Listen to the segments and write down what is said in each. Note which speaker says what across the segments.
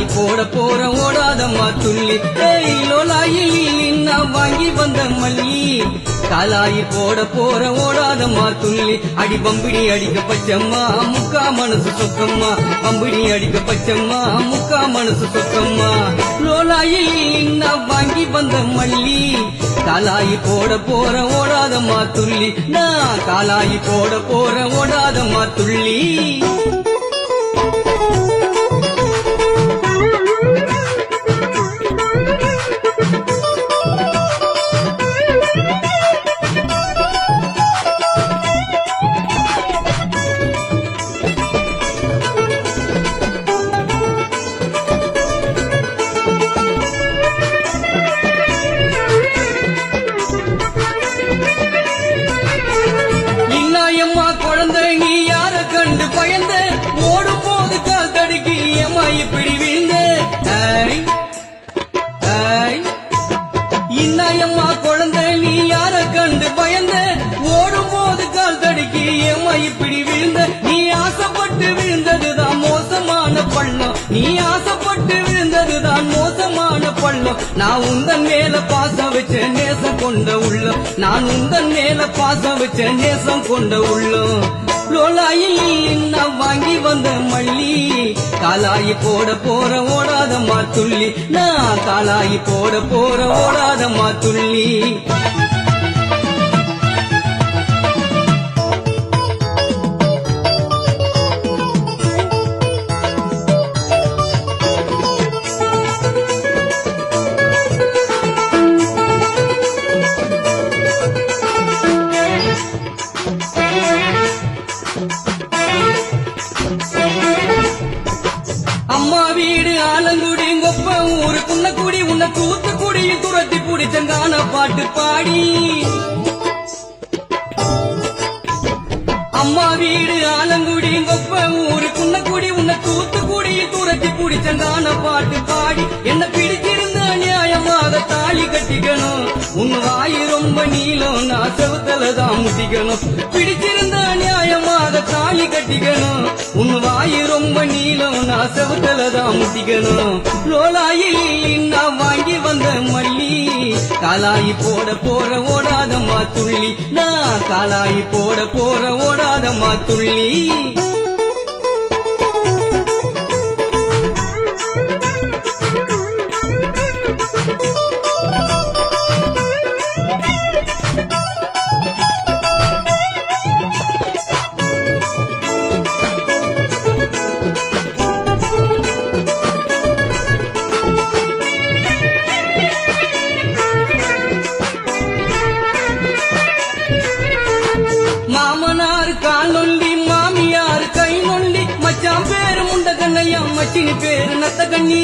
Speaker 1: போட போற ஓடாதம்மா துள்ளி ஏய் லோலாயில் நான் வாங்கி வந்த மல்லி காலாயி போட போற ஓடாதம்மா துள்ளி அடி பம்பிடி அடிக்க பச்சம்மா முக்கா மனசு சொக்கம்மா பம்பிடி அடிக்க பச்சம்மா முக்கா மனசு சொக்கம்மா லோலாயில் நான் வாங்கி வந்த மல்லி காலாயி போட போற ஓடாதம்மா துள்ளி நான் காலாயி போட போற ஓடாதம்மா துள்ளி இன்னாயம்மா குழந்தை நீ யார கண்டு பயந்த ஓடும் போது கால் தடுக்கி ஏம்மா இப்படி விழுந்த ஐ, ஐ. இன்னாயம்மா குழந்தை நீ யார கண்டு பயந்த ஓடும் போது கால் தடுக்கி ஏம்மா இப்படி விழுந்த நீ ஆசைப்பட்டு விழுந்ததுதான் மோசமான பள்ளம் நீ ஆசைப்பட்டு விழுந்ததுதான் மோசமான பள்ளம் நான் உந்தன் மேல பாசம் வச்ச நேசம் கொண்ட உள்ளம் நான் உந்தன் மேல பாசம் வச்ச நேசம் கொண்ட உள்ளம் லோலாயில் நான் வாங்கி வந்த மல்லி காலாயி போட போற ஓடாதம்மா துள்ளி நான் காலாயி போட போற ஓடாதம்மா துள்ளி அம்மா வீடு ஆலங்குடி கொப்ப ஊரு குன்னக்குடி உன்னை தூத்துக்குடியில் துரத்தி பிடிச்சங்கான பாட்டு பாடி அம்மா வீடு ஆலங்குடி கொப்ப ஊரு குன்னக்குடி உன்னை தூத்துக்குடியில் துரத்தி பிடிச்சங்கான பாட்டு பாடி என்ன பிடிச்சிருந்த நியாயமாக தாலி கட்டிக்கணும் உன் வாய் ரொம்ப நீளம் நான் செவத்தல தான் முட்டிக்கணும் பிடிச்சிருந்த நியாயமாக தாலி கட்டிக்கணும் உன் வாய் ரொம்ப நீளம் நான் செவத்தல தான் முட்டிக்கணும் லோலாயில் நான் வாங்கி வந்த மல்லி காலாயி போட போற ஓடாதம்மா துள்ளி நான் காலாயி போட போற ஓடாதம்மா துள்ளி மாமனார் கால் நொண்டி மாமியார் கை நொண்டி மச்சான் பேரு முண்ட கண்ணையா மச்சினி பேரு நத்த கண்ணி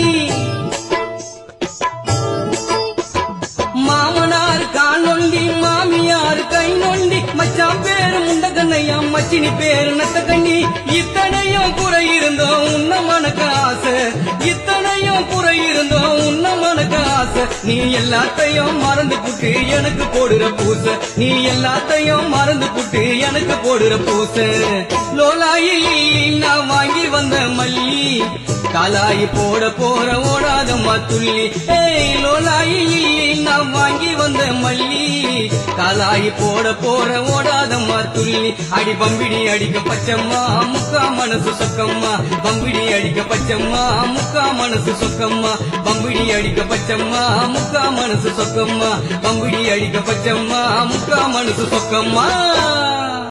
Speaker 1: மாமனார் கால் நொண்டி மாமியார் கை நொண்டி மச்சான் பேரு முண்ட கண்ணையா மச்சினி பேரு நத்த கண்ணி இத்தனையும் குறை இருந்தோம் உன்ன மனக்க ஆசை இத்தனையும் குறை இருந்தோம் உன்ன மனக்க ஆசை நீ எல்லாத்தையும் மறந்து புட்டு எனக்கு போடுற பூச நீ எல்லாத்தையும் மறந்து புட்டு எனக்கு போடுற பூச லோலாயில் நான் வாங்கி வந்த மல்லி காலாயி போட போற ஓடாதம்மா துள்ளி ஏய் லோலாயில் நான் வாங்கி வந்த மல்லி காலாயி போட போற ஓடாதம்மா துள்ளி அடி பம்பிடி அடிக்க பச்சம்மா முக்கா மனசு சொக்கம்மா பம்பிடி அடிக்க பச்சம்மா முக்கா மனசு சொக்கம்மா பம்பிடி அடிக்க பச்சம்மா முக்கா மனசு சொக்கம்மா பம்பிடி அடிக்க பச்சம்மா முக்கா மனசு சொக்கம்மா